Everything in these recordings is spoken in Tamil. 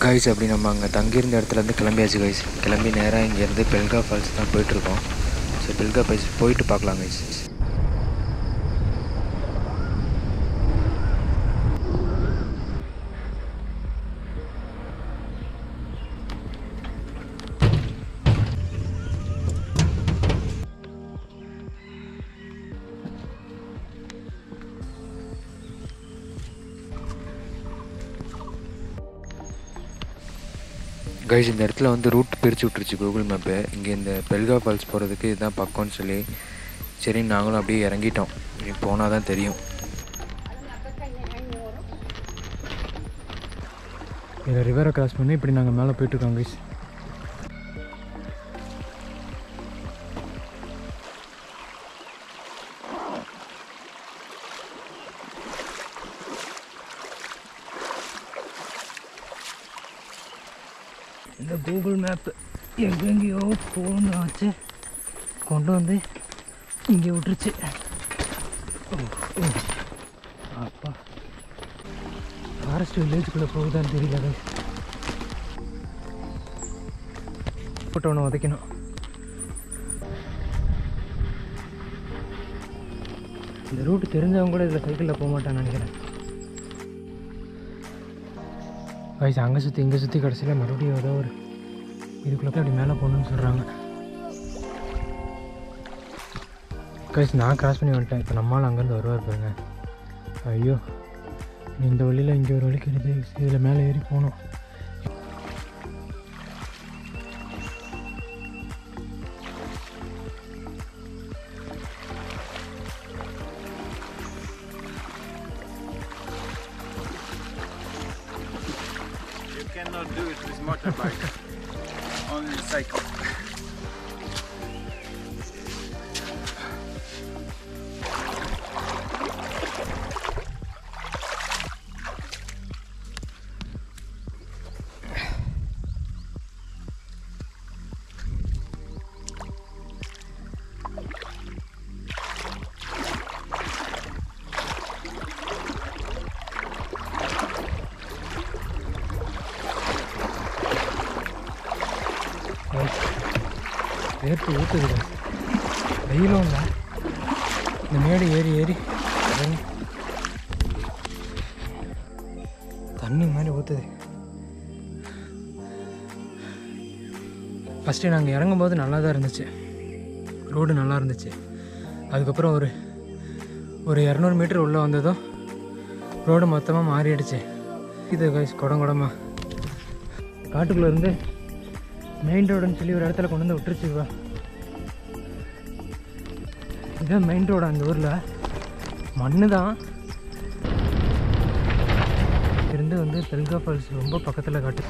கைஸ் அப்படி நம்ம அங்கே தங்கியிருந்த இடத்துலேருந்து கிளம்பியாச்சு கைஸ் கிளம்பி நேராக இங்கேருந்து பெல்கா ஃபால்ஸ் தான் போயிட்டுருக்கோம் ஸோ பெல்கா ஃபால்ஸ் போயிட்டு பார்க்கலாம் கைஸ் கைஸ் இந்த இடத்துல வந்து ரூட் பிரித்து விட்டுருச்சு கூகுள் மேப்பு இங்கே இந்த பெல்கா ஃபால்ஸ் போகிறதுக்கு இதுதான் பக்கம்னு சொல்லி சரி நாங்களும் அப்படியே இறங்கிட்டோம் இனி போனால் தான் தெரியும் இதில் ரிவரை கிராஸ் பண்ணி இப்படி நாங்கள் மேலே போயிட்டுருக்கோம் கைஸ் இந்த கூகுள் மேப்பு எங்கெங்கேயோ போகணும்னு வச்சு கொண்டு வந்து இங்கே விட்டுருச்சு ஓ, ஓ. அப்பா ஃபாரஸ்ட் வில்லேஜுக்குள்ளே போகுதான்னு தெரியல guys. போட்டு ஒன்று உதைக்கணும் இந்த ரூட் தெரிஞ்சவங்க கூட இதில் சைக்கிளில் போக மாட்டான்னு நினைக்கிறேன் வயசு அங்கே சுற்றி இங்கே சுற்றி கடைசியில் மறுபடியும் ஏதோ ஒரு இதுக்குள்ளே போய் அப்படி மேலே போகணுன்னு சொல்கிறாங்க கைஸ் நான் கிராஸ் பண்ணி வந்துட்டேன் இப்போ நம்மளால் அங்கேருந்து வருவார் பாருங்க ஐயோ இந்த வழியில் இங்கே ஒரு வழி கிடையாது இதில் மேலே ஏறி போகணும் You cannot do it with motorbike. Only cycle. வேர்த்து ஊற்றுது guys. வெயிலும் இல்லை இந்த மேடு ஏறி ஏறி இறங்கி தண்ணி மாதிரி ஊற்றுது ஃபஸ்ட்டு நாங்கள் இறங்கும்போது நல்லா தான் இருந்துச்சு ரோடு நல்லா இருந்துச்சு அதுக்கப்புறம் ஒரு ஒரு இரநூறு மீட்டர் உள்ளே வந்ததும் ரோடு மொத்தமாக மாறிடுச்சு இது கைஸ் குடம் குடமா காட்டுக்குள்ளே இருந்து மெயின் ரோடுன்னு சொல்லி ஒரு இடத்துல கொண்டு வந்து விட்டுருச்சு இவ. இதான் மெயின் ரோடு அந்த ஊரில் மண்ணு தான் இருந்து வந்து பெல்கா ஃபால்ஸ் ரொம்ப பக்கத்தில் காட்டு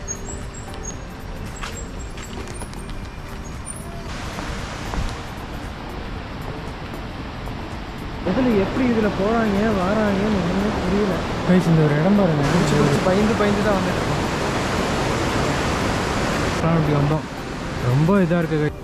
இதில் எப்படி இதில் போகிறாங்க வராங்கன்னு ஒன்றுமே புரியல கைஸ் இந்த ஒரு இடம் பாருங்க பயந்து பயந்து தான் வந்துட்டு இருக்கோம் அப்புறம் அப்படி வந்தோம் ரொம்ப இதாக இருக்கு guys.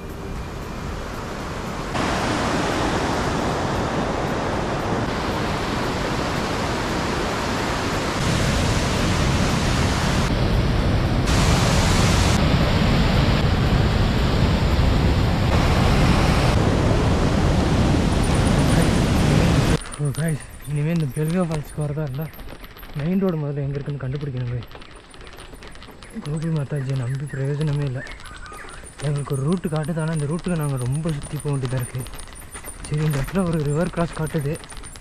ஓ guys, இனிமேல் இந்த பெல்கா ஃபால்ஸ்க்கு வரதா இருந்தால் மெயின் ரோடு முதல்ல எங்கே இருக்குன்னு கண்டுபிடிக்கணும் guys. கூகுள் மாதாஜியை நம்பி பிரயோஜனமே இல்லை எங்களுக்கு ஒரு ரூட்டு காட்டுது ஆனால் இந்த ரூட்டுக்கு நாங்கள் ரொம்ப சுற்றி போக வேண்டியதாக இருக்குது சரி இந்த இடத்துல ஒரு ரிவர் கிராஸ் காட்டுது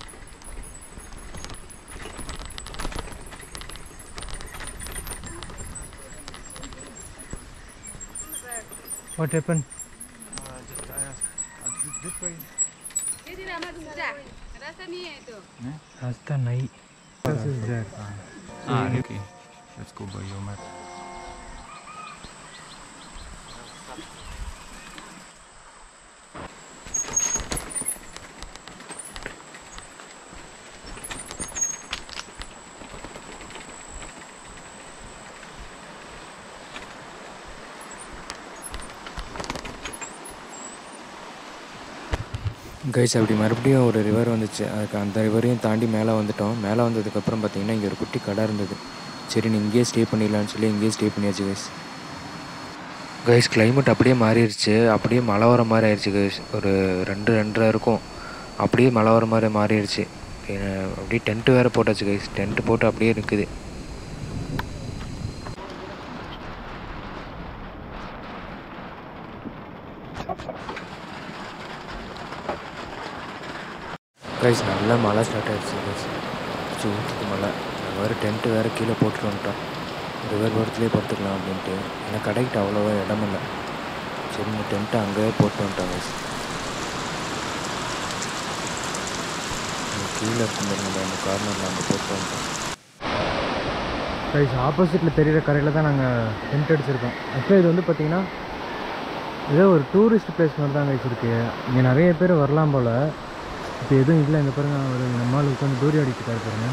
what happen Jadi nama sudah. Rasanya itu. ராஸ்தா நை Ah, okay. Let's go by your map. Guys அப்படி மறுபடியும் ஒரு ரிவர் வந்துச்சு அதுக்கு அந்த ரிவரையும் தாண்டி மேலே வந்துட்டோம் மேலே வந்ததுக்கப்புறம் பார்த்தீங்கன்னா இங்கே ஒரு குட்டி கடை இருந்தது சரி நீ இங்கேயே ஸ்டே பண்ணிடலான்னு சொல்லி இங்கேயே ஸ்டே பண்ணியாச்சு கைஸ் கைஸ் climate அப்படியே மாறிடுச்சு அப்படியே மழை வர மாதிரி ஆயிடுச்சு கைஸ் ஒரு ரெண்டு ரெண்டரை இருக்கும் அப்படியே மழை வர மாதிரி மாறிடுச்சு அஹ் அப்படியே டென்ட்டு வேறு போட்டாச்சு கைஸ் டென்ட்டு போட்டு அப்படியே இருக்குது கைஸ் நல்லா மழை ஸ்டார்ட் ஆயிடுச்சு கைஸ் சூட்டுக்கு மழை நாங்கள் வேறு டென்ட்டு வேறு கீழே போட்டுட்டு வந்துட்டோம் ரிவர் ஓரத்துலேயே படுத்துக்கலாம் அப்படின்ட்டு ஏன்னா கடைக்கிட்ட அவ்வளோவா இடம் இல்லை சரி இந்த டென்ட்டை அங்கேயே போட்டு வந்துட்டோம் கைஸ் கீழே இருக்கும் பாருங்க அந்த கார்னரில் அங்கே போட்டு வந்துட்டோம் கைஸ் ஆப்போசிட்டில் தெரியிற கரையில் தான் நாங்கள் டென்ட் அடிச்சிருக்கோம் ஆக்சுவலாக இது வந்து பார்த்தீங்கன்னா ஏதோ ஒரு டூரிஸ்ட் பிளேஸ் மாதிரி தான் கைஸ் இருக்குது இங்கே நிறைய பேர் வரலாம் போல் இப்போ எதுவும் இல்லை இங்கே பாருங்க ஒரு நம்மளால் உட்காந்து தூரி அடிக்கிட்டு இருக்காரு பாருங்க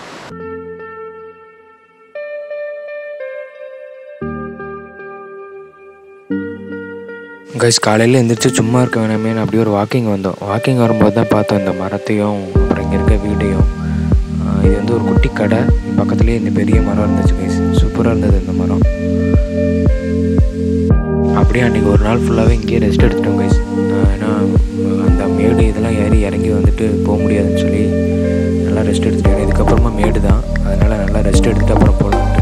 கைஸ் காலையில் எழுந்திரிச்சு சும்மா இருக்க வேணாமேன்னு அப்படியே ஒரு வாக்கிங் வந்தோம் வாக்கிங் வரும்போது தான் பார்த்தோம் இந்த மரத்தையும் அப்புறம் இங்கே இருக்க வீடையும் ஆஹ் இது வந்து ஒரு குட்டி கடை பக்கத்துலேயே இந்த பெரிய மரம் இருந்துச்சு கைஸ் சூப்பராக இருந்தது இந்த மரம் அப்படியே அன்றைக்கி ஒரு நாள் ஃபுல்லாகவே இங்கேயே ரெஸ்ட் எடுத்துட்டோம் கைஸ் ஏன்னா அந்த மேடு இதெல்லாம் ஏறி இறங்கி வந்துட்டு போக முடியாதுன்னு சொல்லி நல்லா ரெஸ்ட் எடுத்துட்டேன் இதுக்கப்புறமா மேடு தான் அதனால் நல்லா ரெஸ்ட் எடுத்துட்டு அப்புறம் போகலான்ட்டு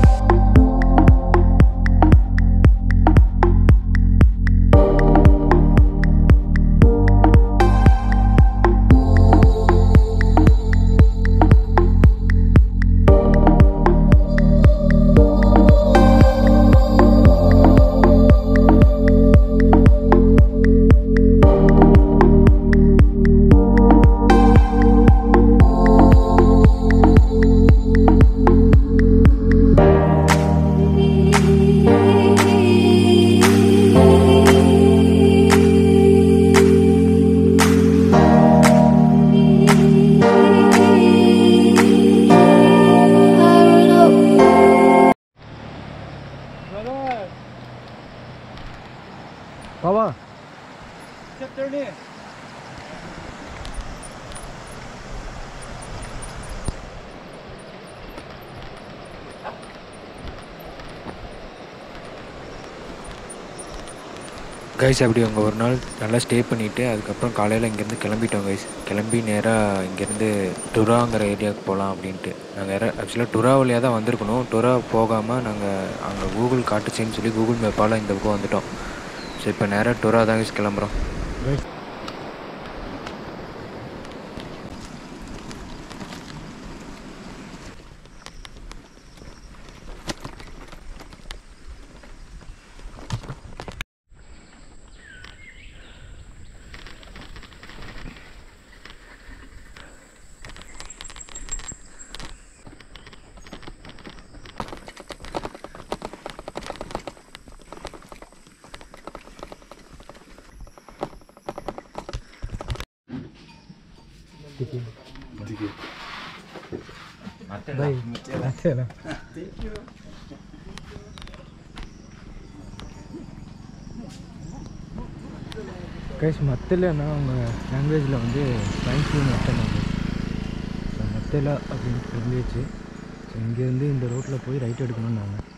பாவா கைஸ் அப்படி அங்கே ஒரு நாள் நல்லா ஸ்டே பண்ணிவிட்டு அதுக்கப்புறம் காலையில் இங்கேருந்து கிளம்பிட்டோம் கைஸ் கிளம்பி நேராக இங்கேருந்து டுராங்கிற ஏரியாவுக்கு போகலாம் அப்படின்ட்டு நாங்கள் ஆக்சுவலாக டுரா வழியாக தான் வந்திருக்கணும் டுரா போகாமல் நாங்கள் அங்கே கூகுள் காட்டுச்சேன்னு சொல்லி கூகுள் மேப்பால் இந்த பக்கம் வந்துட்டோம் ஸோ இப்போ நேராக டுரா தான் guys கிளம்புறோம் பாய் சரி கைஸ் மத்திலன்னா அவங்க லாங்குவேஜில் வந்து ஸ்பைன்ஃப்ளூ மட்டன் அது ஸோ மத்தில அப்படின்னு சொல்லியாச்சு ஸோ இங்கேருந்து இந்த ரோட்டில் போய் ரைட் எடுக்கணும்னு நாங்கள்